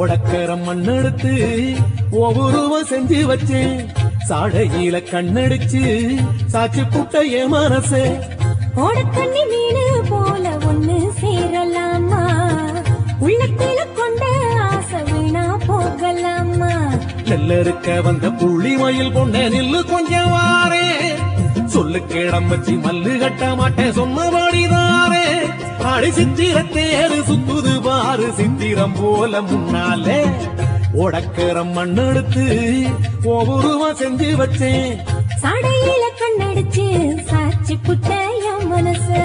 ஓடக்கரம் மண்ணெடுத்து ஒவ்வொருவ செஞ்சு வச்சேன் சாடையில கண்ணடிச்சு சாட்சி புட்ட என் மனசே ஓடக்கண்ணி மீனு போல ஒண்ணு சேரலாமா உள்ளத்தில கொண்ட ஆசை வீணா போகலாமா நெல்லறுக்க வந்த புள்ளி மயில் கொண்ட நில்லு கொஞ்சம் வாரே சொல்லு கேடம் வச்சு மல்லு கட்ட மாட்டேன் சொன்னபடிதாரே அடி சித்திரத்தேரு சுத்துது பாரு சித்திரம் போல முன்னாலே ஓடக்கரம் மண்ணெடுத்து ஒவ்வொருவா செஞ்சு வச்சேன் சடையில கண்ணடிச்சு சாட்சி புட்ட என் மனசு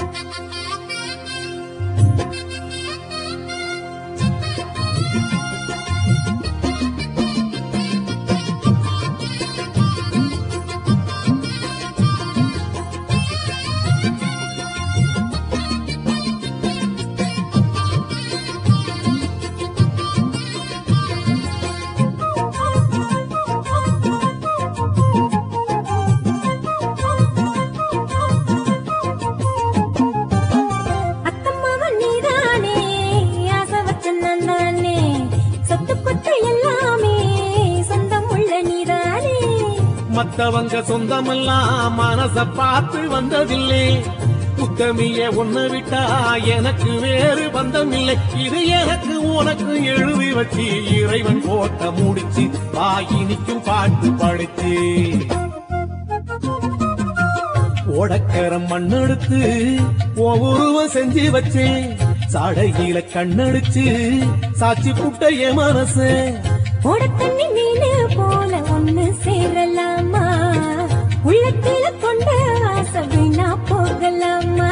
அத்தம்மாவன் நீதானே ஆசை வச்ச நான் தானே சொத்து பத்து எல்லாமே சொந்தம் உள்ள நீதானே மத்தவங்க சொந்தமெல்லாம் மனச பார்த்து வந்ததில்லை உத்தமிய ஒண்ணு விட்டா எனக்கு வேறு பந்தமில்லை இது எனக்கு உனக்கு எழுதி வச்சு இறைவன் போட்ட முடிச்சு வாயினிக்கும் பாட்டு படிச்சு ஓடக்கரம் மண்ணெடுத்து ஒவ்வொருவ செஞ்சு வச்சேன் சாடையில கண்ணடிச்சு சாட்சி புட்ட என் மனசே ஓடத்தண்ணி மீனு போல ஒண்ணு சேரலாமா உள்ளத்தில கொண்ட ஆசை வீணா போகலாமா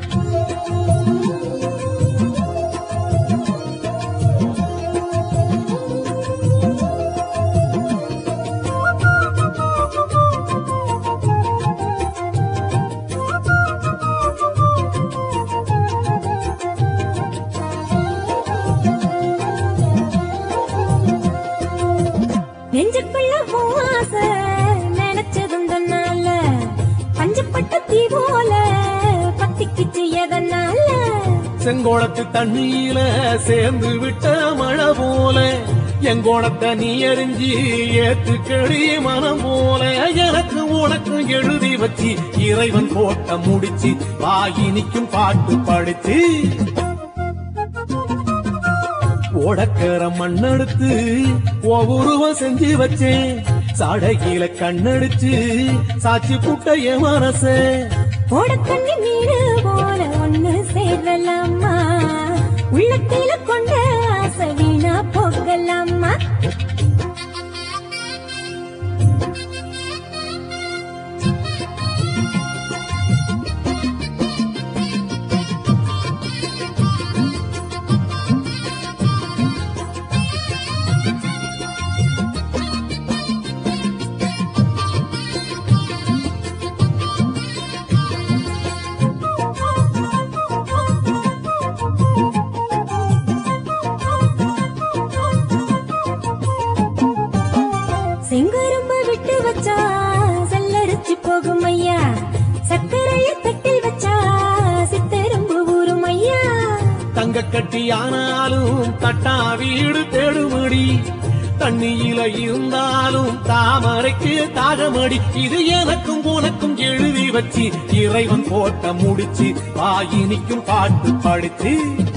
நெஞ்சுக்குள்ள உன் ஆசை நினைச்சதும் தன்னால பஞ்சப்பட்ட தீ போல பத்திக்கிச்சு எதனால செங்கோணத்து தண்ணியில சேர்ந்து விட்ட மழை போல எங்கோணத்தை நீ எரிஞ்சி ஏத்துக்கடி மனம் போல எனக்கு உனக்கு எழுதி வச்சு இறைவன் போட்ட முடிச்சு வாயினிக்கும் பாட்டு படிச்சு ஓடக்கர மண்ணெடுத்து ஒவ்வொருவ செஞ்சு வச்சேன் சாடையில கண்ணடிச்சு சாட்சி புட்ட என் மனசே ஓடத்தண்ணி மீனு போல ஒண்ணு சேரலாமா உள்ளத்தில கொண்ட ஆசை வீணா போகலாமா செங்கரும்பு விட்டு வச்சா செல்லரிச்சு போகும் ஐயா சர்க்கரைய தட்டில் வச்சா சித்தரும்பு ஊறும் ஐயா தங்க கட்டி ஆனாலும் தட்டா வீடு தேடுமடி தண்ணியில இருந்தாலும் தாமரைக்கு தாகமடி இது எனக்கும் உனக்கும் எழுதி வச்சு இறைவன் போட்ட முடிச்சு வாயினிக்கும் பாட்டு படிச்சு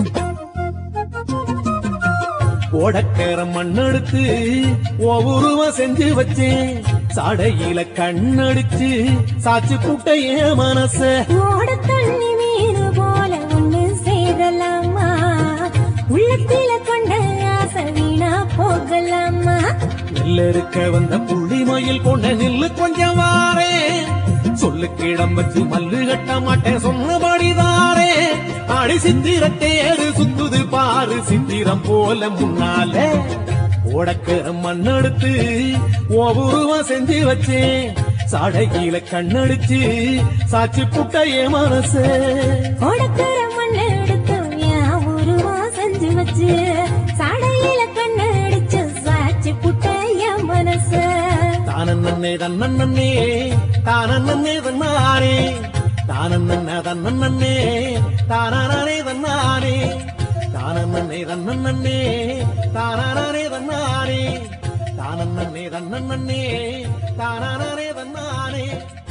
ஓடக்கர மண்ணெடுத்து ஒவ்வொருவ செஞ்சு வச்சேன் சாடையில கண்ணடிச்சு சாட்சி புட்ட என் மனசே ஓட தண்ணி மீனு போல ஒண்ணு சேரலாமா உள்ளத்தில கொண்ட ஆசை வீணா போகலாமா நெல்லறுக்க வந்த புள்ளி மயில் கொண்ட நில்லு கொஞ்சம் வாரே சொல்லு கிடம் வச்சு மல்லு கட்ட மாட்டேன் சொன்னபடிதாரே அடி சித்திரத்தேரு சுத்துது பாரு சித்திரம் போல முன்னாலே ஓடக்கர மண்ணெடுத்து ஒவ்வொருவ செஞ்சு வச்சேன் சாடையில கண்ணடிச்சு சாட்சி புட்ட என் மனசே ஓடக்கர மண்ணு எடுத்து என் உருவா செஞ்சு வச்சு சடையில கண்ணு அடிச்சு சாட்சி புட்ட என் மனசு தானன்னே தன்னன்னே தானன்னே தன்னானே தானன்னே தன்னன்னே தானே தன்னானே தானே தன்னே தானே தன்னானே தானே தன்னே தானே தன்னானே